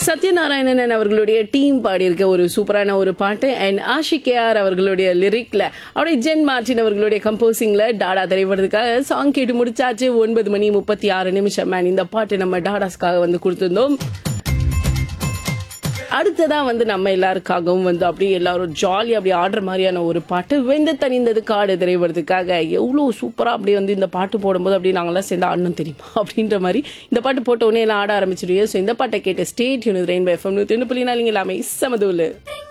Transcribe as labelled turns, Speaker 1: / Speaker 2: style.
Speaker 1: சத்யநாராயணன் அவர்களுடைய டீம் பாடியிருக்க ஒரு சூப்பரான ஒரு பாட்டு அண்ட் ஆஷிகேஆர் அவர்களுடைய லிரிக்ல அப்படியே ஜென் மார்டின் அவர்களுடைய கம்போசிங்ல டாடா திரைப்படத்துக்காக சாங் கேட்டு முடிச்சாச்சு ஒன்பது மணி முப்பத்தி ஆறு நிமிஷம் மேன் இந்த பாட்டு நம்ம டாடாஸ்க்காக வந்து கொடுத்திருந்தோம் அடுத்ததா வந்து நம்ம எல்லாருக்காகவும் வந்து அப்படியே எல்லாரும் ஜாலி அப்படி ஆடுற மாதிரியான ஒரு பாட்டு வெந்து தணிந்தது காடு திரைப்படத்துக்காக எவ்வளோ சூப்பரா அப்படியே வந்து இந்த பாட்டு போடும்போது அப்படியே நாங்களாம் சேர்ந்து ஆடணும் தெரியுமா அப்படின்ற மாதிரி இந்த பாட்டு போட்ட உடனே எல்லாம் ஆட ஆரம்பிச்சிருவீங்க ஸோ இந்த பாட்டை கேட்டு stay tuned rainbow FM நூற்றி புள்ளி நாளிங்க எல்லாமே சமதூலு